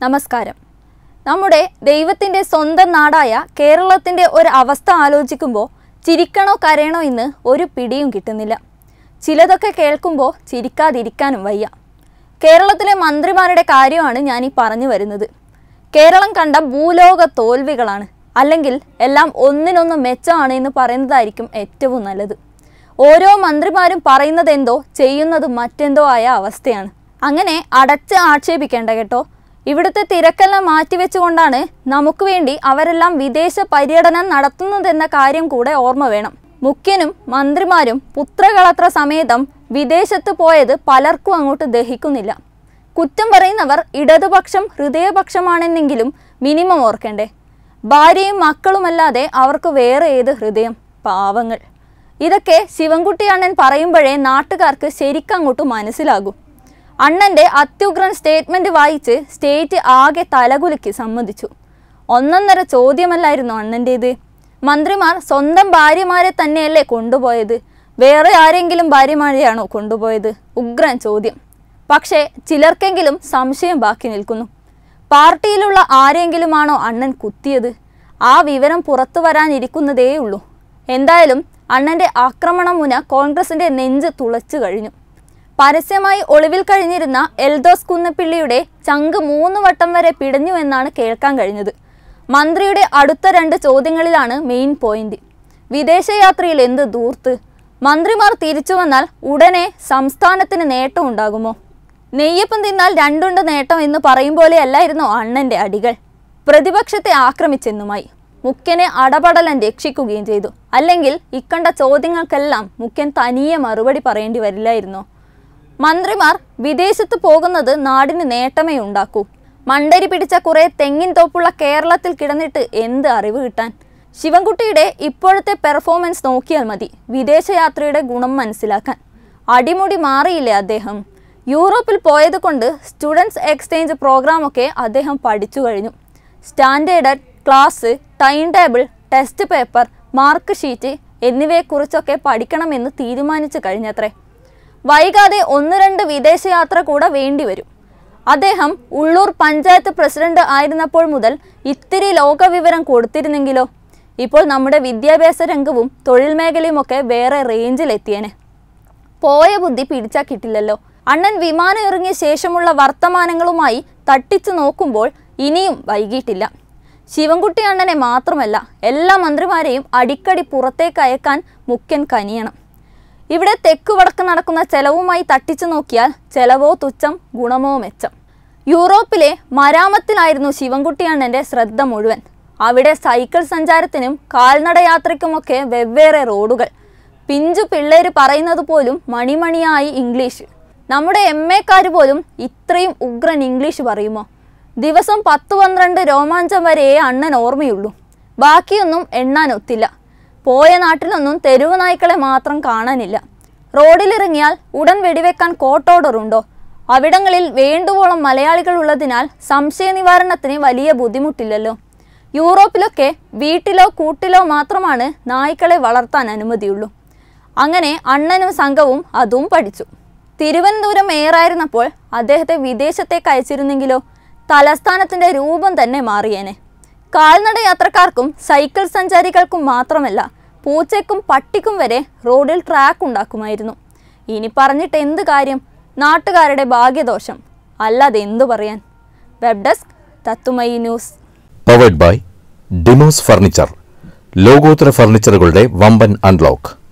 നമസ്കാരം നമ്മുടെ ദൈവത്തിൻ്റെ സ്വന്തം നാടായ കേരളത്തിൻ്റെ ഒരു അവസ്ഥ ആലോചിക്കുമ്പോൾ ചിരിക്കണോ കരയണോ എന്ന് ഒരു പിടിയും കിട്ടുന്നില്ല ചിലതൊക്കെ കേൾക്കുമ്പോൾ ചിരിക്കാതിരിക്കാനും വയ്യ കേരളത്തിലെ മന്ത്രിമാരുടെ കാര്യമാണ് ഞാൻ ഈ പറഞ്ഞു വരുന്നത് കേരളം കണ്ട ഭൂലോക തോൽവികളാണ് അല്ലെങ്കിൽ എല്ലാം ഒന്നിനൊന്ന് മെച്ചമാണ് എന്ന് പറയുന്നതായിരിക്കും ഏറ്റവും നല്ലത് ഓരോ മന്ത്രിമാരും പറയുന്നത് എന്തോ ചെയ്യുന്നത് മറ്റെന്തോ ആയ അവസ്ഥയാണ് അങ്ങനെ അടച്ച് ആക്ഷേപിക്കേണ്ട കേട്ടോ ഇവിടുത്തെ തിരക്കെല്ലാം മാറ്റിവെച്ചുകൊണ്ടാണ് നമുക്ക് വേണ്ടി അവരെല്ലാം വിദേശ പര്യടനം നടത്തുന്നതെന്ന കാര്യം കൂടെ ഓർമ്മ വേണം മുഖ്യനും മന്ത്രിമാരും പുത്രകളത്ര സമേതം വിദേശത്ത് പോയത് പലർക്കും അങ്ങോട്ട് ദഹിക്കുന്നില്ല കുറ്റം പറയുന്നവർ ഇടതുപക്ഷം ഹൃദയപക്ഷമാണെന്നെങ്കിലും മിനിമം ഓർക്കണ്ടേ ഭാര്യയും മക്കളുമല്ലാതെ അവർക്ക് വേറെ ഏത് ഹൃദയം പാവങ്ങൾ ഇതൊക്കെ ശിവൻകുട്ടി അണ്ണൻ പറയുമ്പോഴേ നാട്ടുകാർക്ക് ശരിക്കങ്ങോട്ട് മനസ്സിലാകും അണ്ണൻ്റെ അത്യുഗ്രൻ സ്റ്റേറ്റ്മെൻറ്റ് വായിച്ച് സ്റ്റേറ്റ് ആകെ തലകുലുക്കി സമ്മതിച്ചു ഒന്നൊന്നര ചോദ്യമല്ലായിരുന്നു അണ്ണൻ്റേത് മന്ത്രിമാർ സ്വന്തം ഭാര്യമാരെ തന്നെയല്ലേ കൊണ്ടുപോയത് വേറെ ആരെങ്കിലും ഭാര്യമാരെയാണോ കൊണ്ടുപോയത് ഉഗ്രൻ ചോദ്യം പക്ഷേ ചിലർക്കെങ്കിലും സംശയം ബാക്കി നിൽക്കുന്നു പാർട്ടിയിലുള്ള ആരെങ്കിലുമാണോ അണ്ണൻ കുത്തിയത് ആ വിവരം പുറത്തു വരാനിരിക്കുന്നതേയുള്ളൂ എന്തായാലും അണ്ണൻ്റെ ആക്രമണ മുന കോൺഗ്രസിൻ്റെ നെഞ്ച് തുളച്ചു കഴിഞ്ഞു പരസ്യമായി ഒളിവിൽ കഴിഞ്ഞിരുന്ന എൽദോസ് കുന്നപ്പിള്ളിയുടെ ചങ്ക് മൂന്ന് വട്ടം വരെ പിടഞ്ഞു എന്നാണ് കേൾക്കാൻ കഴിഞ്ഞത് മന്ത്രിയുടെ അടുത്ത രണ്ട് ചോദ്യങ്ങളിലാണ് മെയിൻ പോയിന്റ് വിദേശയാത്രയിൽ എന്ത് ദൂർത്ത് മന്ത്രിമാർ തിരിച്ചു വന്നാൽ ഉടനെ സംസ്ഥാനത്തിന് നേട്ടം ഉണ്ടാകുമോ നെയ്യപ്പം തിന്നാൽ രണ്ടുണ്ട് നേട്ടം എന്ന് പറയും പോലെയല്ലായിരുന്നോ അണ്ണൻ്റെ അടികൾ പ്രതിപക്ഷത്തെ ആക്രമിച്ചെന്നുമായി മുഖ്യനെ അടപടലം രക്ഷിക്കുകയും ചെയ്തു അല്ലെങ്കിൽ ഇക്കണ്ട ചോദ്യങ്ങൾക്കെല്ലാം മുഖ്യൻ തനിയെ മറുപടി പറയേണ്ടി വരില്ലായിരുന്നോ മന്ത്രിമാർ വിദേശത്ത് പോകുന്നത് നാടിന് നേട്ടമേ ഉണ്ടാക്കൂ മണ്ടരി പിടിച്ച കുറെ തെങ്ങിൻ തോപ്പുള്ള കേരളത്തിൽ കിടന്നിട്ട് എന്ത് അറിവ് കിട്ടാൻ ശിവൻകുട്ടിയുടെ ഇപ്പോഴത്തെ പെർഫോമൻസ് നോക്കിയാൽ മതി വിദേശയാത്രയുടെ ഗുണം മനസ്സിലാക്കാൻ അടിമുടി മാറിയില്ലേ അദ്ദേഹം യൂറോപ്പിൽ പോയത് കൊണ്ട് സ്റ്റുഡൻസ് എക്സ്ചേഞ്ച് പ്രോഗ്രാമൊക്കെ അദ്ദേഹം പഠിച്ചു കഴിഞ്ഞു standard class time table test paper mark sheet എന്നിവയെക്കുറിച്ചൊക്കെ പഠിക്കണമെന്ന് തീരുമാനിച്ചു കഴിഞ്ഞത്രേ വൈകാതെ ഒന്ന് രണ്ട് വിദേശയാത്ര കൂടെ വേണ്ടിവരും അദ്ദേഹം ഉള്ളൂർ പഞ്ചായത്ത് പ്രസിഡന്റ് ആയിരുന്നപ്പോൾ മുതൽ ഇത്തിരി ലോകവിവരം കൊടുത്തിരുന്നെങ്കിലോ ഇപ്പോൾ നമ്മുടെ വിദ്യാഭ്യാസ രംഗവും തൊഴിൽ മേഖലയുമൊക്കെ വേറെ റേഞ്ചിലെത്തിയേനെ പോയ ബുദ്ധി പിടിച്ചാൽ കിട്ടില്ലല്ലോ അണ്ണൻ വിമാനം ഇറങ്ങിയ ശേഷമുള്ള വർത്തമാനങ്ങളുമായി തട്ടിച്ചു നോക്കുമ്പോൾ ഇനിയും വൈകിട്ടില്ല ശിവൻകുട്ടി അണ്ണനെ മാത്രമല്ല എല്ലാ മന്ത്രിമാരെയും അടിക്കടി പുറത്തേക്ക് അയക്കാൻ മുഖ്യൻ കനിയണം ഇവിടെ തെക്ക് വടക്ക് നടക്കുന്ന ചെലവുമായി തട്ടിച്ചു നോക്കിയാൽ ചെലവോ തുച്ഛം ഗുണമോ മെച്ചം യൂറോപ്പിലെ മരാമത്തിലായിരുന്നു ശിവൻകുട്ടി അണ്ണൻ്റെ ശ്രദ്ധ മുഴുവൻ അവിടെ സൈക്കിൾ സഞ്ചാരത്തിനും കാൽനടയാത്രയ്ക്കുമൊക്കെ വെവ്വേറെ റോഡുകൾ പിഞ്ചു പിള്ളേര് പറയുന്നത് പോലും മണിമണിയായി ഇംഗ്ലീഷ് നമ്മുടെ എം എക്കാർ പോലും ഇത്രയും ഉഗ്രൻ ഇംഗ്ലീഷ് പറയുമോ ദിവസം പത്ത് പന്ത്രണ്ട് രോമാഞ്ചം വരെയേ അണ്ണൻ ഓർമ്മയുള്ളൂ ബാക്കിയൊന്നും എണ്ണാൻ ഒത്തില്ല പോയ നാട്ടിലൊന്നും തെരുവ് നായ്ക്കളെ മാത്രം കാണാനില്ല റോഡിലിറങ്ങിയാൽ ഉടൻ വെടിവെക്കാൻ കോർട്ട് ഓർഡർ ഉണ്ടോ അവിടങ്ങളിൽ വേണ്ടുവോളം മലയാളികൾ ഉള്ളതിനാൽ സംശയ നിവാരണത്തിന് വലിയ ബുദ്ധിമുട്ടില്ലല്ലോ യൂറോപ്പിലൊക്കെ വീട്ടിലോ കൂട്ടിലോ മാത്രമാണ് നായ്ക്കളെ വളർത്താൻ അനുമതിയുള്ളൂ അങ്ങനെ അണ്ണനും സംഘവും അതും പഠിച്ചു തിരുവനന്തപുരം മേയറായിരുന്നപ്പോൾ അദ്ദേഹത്തെ വിദേശത്തേക്ക് അയച്ചിരുന്നെങ്കിലോ തലസ്ഥാനത്തിൻ്റെ രൂപം തന്നെ മാറിയേനെ കാൽനട യാത്രക്കാർക്കും സൈക്കിൾ സഞ്ചാരികൾക്കും മാത്രമല്ല പൂച്ചയ്ക്കും പട്ടിക്കും വരെ റോഡിൽ ട്രാക്ക് ഉണ്ടാക്കുമായിരുന്നു ഇനി പറഞ്ഞിട്ട് എന്ത് കാര്യം നാട്ടുകാരുടെ ഭാഗ്യദോഷം അല്ലാതെ എന്തു പറയാൻ വെബ് ഡെസ്ക് തത്തുമയി news powered by Demos furniture ലോകോത്തര ഫർണിച്ചറുകളുടെ വമ്പൻ അൺലോക്ക്